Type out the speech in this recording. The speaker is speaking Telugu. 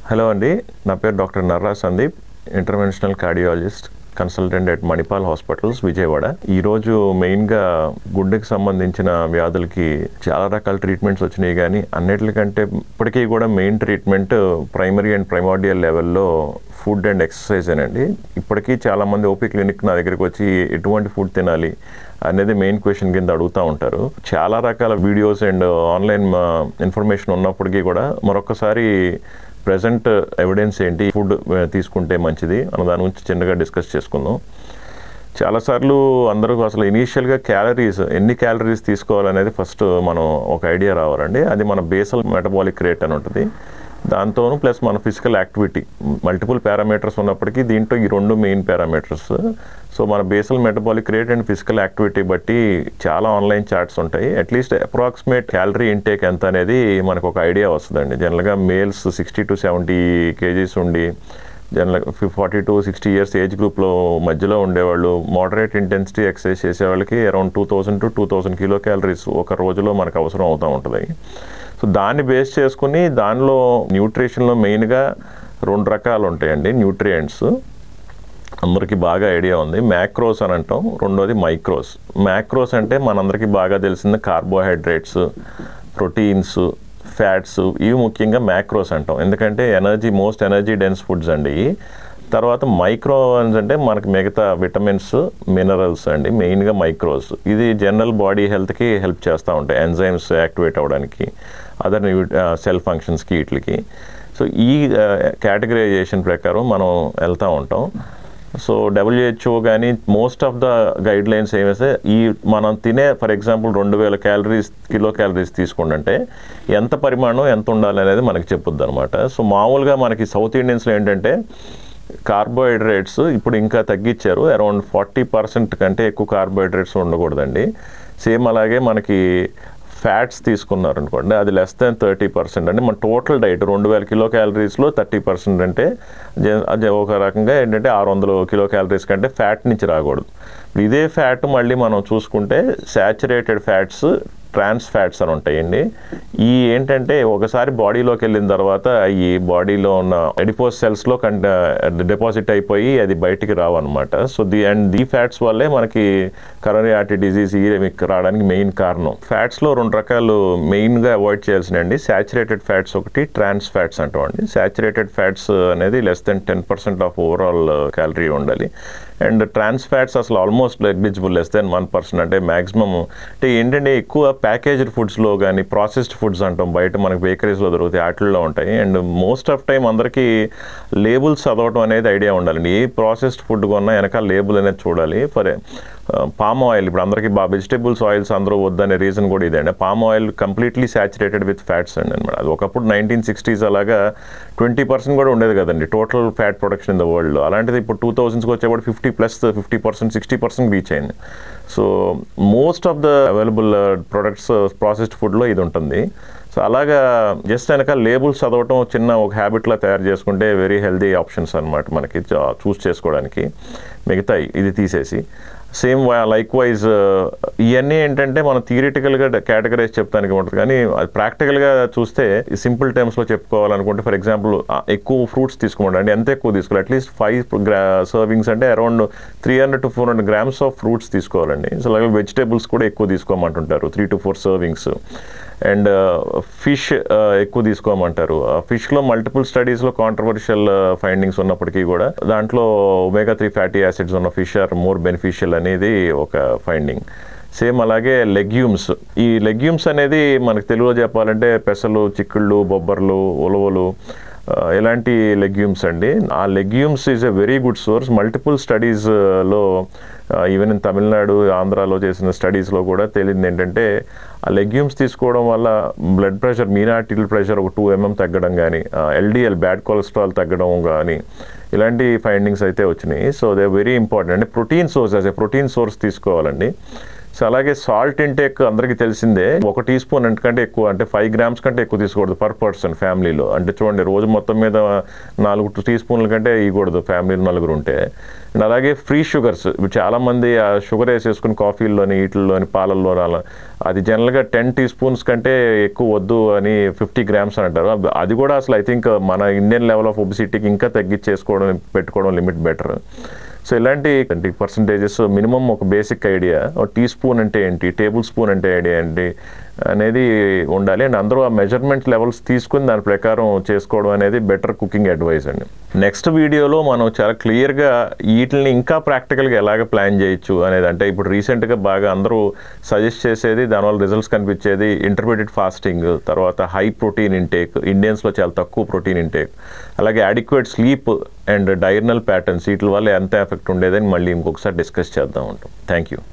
హలో అండి నా పేరు doctor Narra Sandeep interventional cardiologist consultant at Manipal hospitals Vijayawada ఈరోజు మెయిన్గా గుండెకి సంబంధించిన వ్యాధులకి చాలా రకాల ట్రీట్మెంట్స్ వచ్చినాయి కానీ అన్నిటికంటే ఇప్పటికీ కూడా main treatment primary and primordial లెవెల్లో ఫుడ్ అండ్ ఎక్సర్సైజ్ అండి ఇప్పటికీ చాలామంది ఓపీ క్లినిక్ నా దగ్గరికి వచ్చి ఎటువంటి ఫుడ్ తినాలి అనేది మెయిన్ క్వశ్చన్ కింద అడుగుతూ ఉంటారు చాలా రకాల వీడియోస్ అండ్ ఆన్లైన్ ఇన్ఫర్మేషన్ ఉన్నప్పటికీ కూడా మరొకసారి ప్రజెంట్ ఎవిడెన్స్ ఏంటి ఫుడ్ తీసుకుంటే మంచిది అన్న దాని గురించి చిన్నగా డిస్కస్ చేసుకుందాం చాలాసార్లు అందరూ అసలు ఇనీషియల్గా క్యాలరీస్ ఎన్ని క్యాలరీస్ తీసుకోవాలనేది ఫస్ట్ మనం ఒక ఐడియా రావాలండి అది మన బేసల్ మెటబాలిక్ రేట్ అని ఉంటుంది దాంతోనూ ప్లస్ మన ఫిజికల్ యాక్టివిటీ మల్టిపుల్ పారామీటర్స్ ఉన్నప్పటికీ దీంట్లో ఈ రెండు మెయిన్ పారామీటర్స్ సో మన basal metabolic rate and physical activity బట్టి చాలా ఆన్లైన్ చార్ట్స్ ఉంటాయి అట్లీస్ట్ అప్రాక్సిమేట్ క్యాలరీ ఇంటేక్ ఎంత అనేది మనకు ఒక ఐడియా వస్తుందండి జనరల్గా males sixty to seventy kgs ఉండి general forty to sixty years age గ్రూప్లో మధ్యలో ఉండేవాళ్ళు మోడరేట్ ఇంటెన్సిటీ ఎక్సర్సైజ్ చేసే వాళ్ళకి around two thousand to two thousand kilo calories ఒక రోజులో మనకు అవసరం అవుతూ ఉంటుంది సో దాన్ని బేస్ చేసుకుని దానిలో న్యూట్రిషన్లో మెయిన్గా రెండు రకాలు ఉంటాయండి న్యూట్రియంట్స్ అందరికీ బాగా ఐడియా ఉంది మ్యాక్రోస్ అని అంటాం రెండోది మైక్రోస్ మ్యాక్రోస్ అంటే మనందరికీ బాగా తెలిసింది కార్బోహైడ్రేట్స్ ప్రోటీన్స్ ఫ్యాట్స్ ఇవి ముఖ్యంగా మ్యాక్రోస్ అంటాం ఎందుకంటే energy most energy dense foods అండి తర్వాత మైక్రోన్స్ అంటే మనకి మిగతా విటమిన్స్ మినరల్స్ అండి మెయిన్గా మైక్రోస్ ఇది జనరల్ బాడీ హెల్త్కి హెల్ప్ చేస్తూ ఉంటాయి ఎంజైమ్స్ యాక్టివేట్ అవ్వడానికి అదర్ సెల్ ఫంక్షన్స్కి వీటికి సో ఈ కేటగరైజేషన్ ప్రకారం మనం వెళ్తూ ఉంటాం సో డబ్ల్యూహెచ్ఓ కానీ most of the guidelines ఏమైతే ఈ మనం తినే ఫర్ ఎగ్జాంపుల్ రెండు వేల క్యాలరీస్ కిలో క్యాలరీస్ తీసుకుంటే ఎంత పరిమాణం ఎంత ఉండాలి అనేది మనకి చెప్పుద్ది అనమాట సో మామూలుగా మనకి సౌత్ ఇండియన్స్లో ఏంటంటే కార్బోహైడ్రేట్స్ ఇప్పుడు ఇంకా తగ్గించారు అరౌండ్ ఫార్టీ పర్సెంట్ కంటే ఎక్కువ కార్బోహైడ్రేట్స్ ఉండకూడదండి సేమ్ అలాగే మనకి ఫ్యాట్స్ తీసుకున్నారు అనుకోండి అది లెస్ దాన్ థర్టీ పర్సెంట్ అంటే మన టోటల్ డైట్ రెండు వేల కిలో క్యాలరీస్లో థర్టీ పర్సెంట్ అంటే అది ఒక రకంగా ఏంటంటే ఆరు వందల కిలో క్యాలరీస్ కంటే ఫ్యాట్ నుంచి రాకూడదు ఇదే ఫ్యాట్ మళ్ళీ మనం చూసుకుంటే శాచురేటెడ్ ఫ్యాట్స్ ట్రాన్స్ ఫ్యాట్స్ అని ఉంటాయండి ఈ ఏంటంటే ఒకసారి బాడీలోకి వెళ్ళిన తర్వాత ఈ బాడీలో ఉన్న ఎడిపోస్ సెల్స్లో కంట డిపాజిట్ అయిపోయి అది బయటికి రావన్నమాట so the and the fats వల్లే మనకి కరోనరీ ఆర్టీ డిజీజ్ ఈ రావడానికి మెయిన్ కారణం ఫ్యాట్స్లో రెండు రకాలు మెయిన్గా అవాయిడ్ చేయాల్సినండి శాచురేటెడ్ ఫ్యాట్స్ ఒకటి ట్రాన్స్ ఫ్యాట్స్ అంటామండి శాచురేటెడ్ ఫ్యాట్స్ అనేది less than ten percent of overall calorie ఉండాలి అండ్ ట్రాన్స్ ఫ్యాట్స్ అసలు almost negligible less than one percent అంటే మ్యాక్సిమం అంటే ఏంటంటే ఎక్కువ ప్యాకేజ్డ్ ఫుడ్స్లో కానీ ప్రాసెస్డ్ ఫుడ్స్ అంటాం బయట మనకి బేకరీస్లో దొరుకుతాయి వాటిల్లో ఉంటాయి అండ్ మోస్ట్ ఆఫ్ టైం అందరికీ లేబుల్స్ చదవటం అనేది ఐడియా ఉండాలండి ఏ ప్రాసెస్డ్ ఫుడ్ కొన్నా వెనకాల లేబుల్ అనేది చూడాలి ఫర్ పామ్ ఆయిల్ ఇప్పుడు అందరికీ బా వెజిటేబుల్స్ ఆయిల్స్ అందరూ వద్దనే రీజన్ కూడా ఇదే అండి palm oil completely saturated with fats అండి అనమాట అది ఒకప్పుడు నైన్టీన్ సిక్స్టీస్ అలాగా ట్వంటీ పర్సెంట్ కూడా ఉండేది కదండి total fat production in the world అలాంటిది ఇప్పుడు టూ థౌసండ్స్కి వచ్చేప్పుడు fifty plus fifty percent sixty percent reach అయింది so most of the available products processed ఫుడ్లో ఇది ఉంటుంది సో అలాగా జస్ట్ వెనక లేబుల్స్ చదవటం చిన్న ఒక హ్యాబిట్లా తయారు చేసుకుంటే వెరీ హెల్దీ ఆప్షన్స్ అనమాట మనకి చూస్ చేసుకోవడానికి మిగతా ఇది తీసేసి సేమ్ లైక్ వైజ్ ఇవన్నీ ఏంటంటే మనం థియరిటికల్గా కేటగరైజ్ చెప్తానికి ఉంటుంది కానీ అది ప్రాక్టికల్గా చూస్తే సింపుల్ టర్మ్స్లో చెప్పుకోవాలనుకుంటే ఫర్ ఎగ్జాంపుల్ ఎక్కువ ఫ్రూట్స్ తీసుకోమండి అంటే ఎంత ఎక్కువ తీసుకోవాలి అట్లీస్ట్ ఫైవ్ గ్రా సర్వింగ్స్ అంటే around three hundred to four hundred grams of fruits తీసుకోవాలండి సో అలాగే వెజిటేబుల్స్ కూడా ఎక్కువ తీసుకోమంటుంటారు three to four servings and fish ఎక్కువ తీసుకోమంటారు ఫిష్లో మల్టిపుల్ స్టడీస్లో కాంట్రవర్షియల్ ఫైండింగ్స్ ఉన్నప్పటికీ కూడా దాంట్లో ఒమేగా త్రీ ఫ్యాటీ యాసిడ్స్ ఉన్న ఫిష్ ఆర్ మోర్ బెనిఫిషియల్ అనేది ఒక ఫైండింగ్ సేమ్ అలాగే లెగ్యూమ్స్ ఈ లెగ్యూమ్స్ అనేది మనకు తెలుగులో చెప్పాలంటే పెసలు చిక్కుళ్ళు బొబ్బర్లు ఉలవలు ఇలాంటి లెగ్యూమ్స్ అండి ఆ legumes is a very good source multiple స్టడీస్లో ఈవెన్ ఇన్ తమిళనాడు ఆంధ్రాలో చేసిన స్టడీస్లో కూడా తేలింది ఏంటంటే ఆ లెగ్యూమ్స్ తీసుకోవడం వల్ల బ్లడ్ ప్రెషర్ మీనాటిల్ ప్రెషర్ ఒక టూ ఎంఎం తగ్గడం కానీ ఎల్డిఎల్ బ్యాడ్ కొలెస్ట్రాల్ తగ్గడం కానీ ఇలాంటి ఫైండింగ్స్ అయితే వచ్చినాయి సో దే వెరీ ఇంపార్టెంట్ అంటే protein source as a protein source తీసుకోవాలండి సో అలాగే సాల్ట్ ఇంటేక్ అందరికీ తెలిసిందే ఒక టీ స్పూన్ కంటే ఎక్కువ అంటే ఫైవ్ గ్రామ్స్ కంటే ఎక్కువ తీసుకోకూడదు పర్ పర్సన్ ఫ్యామిలీలో అంటే చూడండి రోజు మొత్తం మీద నాలుగు టీ స్పూన్ల కంటే ఇవ్వకూడదు ఫ్యామిలీలో నలుగురు ఉంటే అండ్ అలాగే ఫ్రీ షుగర్స్ ఇప్పుడు చాలామంది ఆ షుగర్ వేసేసుకుని కాఫీల్లోని వీటిల్లోని పాలల్లో అలా అది జనరల్గా టెన్ టీ స్పూన్స్ కంటే ఎక్కువ వద్దు అని ఫిఫ్టీ గ్రామ్స్ అని అంటారు అబ్- అది కూడా అసలు ఐ థింక్ మన ఇండియన్ లెవెల్ ఆఫ్ ఒబిసిటీకి ఇంకా తగ్గించేసుకోవడం పెట్టుకోవడం లిమిట్ బెటర్ సో ఇలాంటి ట్వంటీ పర్సెంటేజెస్ మినిమం ఒక బేసిక్ ఐడియా టీ స్పూన్ అంటే ఏంటి టేబుల్ స్పూన్ అంటే ఐడియా ఏంటి అనేది ఉండాలి అండ్ అందరూ ఆ మెజర్మెంట్ లెవెల్స్ తీసుకుని దాని ప్రకారం చేసుకోవడం అనేది బెటర్ కుకింగ్ అడ్వైస్ అండి నెక్స్ట్ వీడియోలో మనం చాలా క్లియర్గా వీటిని ఇంకా ప్రాక్టికల్గా ఎలాగ ప్లాన్ చేయొచ్చు అనేది అంటే ఇప్పుడు రీసెంట్గా బాగా అందరూ సజెస్ట్ చేసేది దానివల్ల రిజల్ట్స్ కనిపించేది ఇంటర్మీడియట్ ఫాస్టింగ్ తర్వాత హై ప్రోటీన్ ఇంటేక్ ఇండియన్స్లో చాలా తక్కువ ప్రోటీన్ ఇంటేక్ అలాగే adequate sleep and diurnal patterns వీటి వల్ల ఎంత ఎఫెక్ట్ ఉండేదని మళ్ళీ ఇంకొకసారి డిస్కస్ చేద్దాం ఉంటాం థ్యాంక్ యూ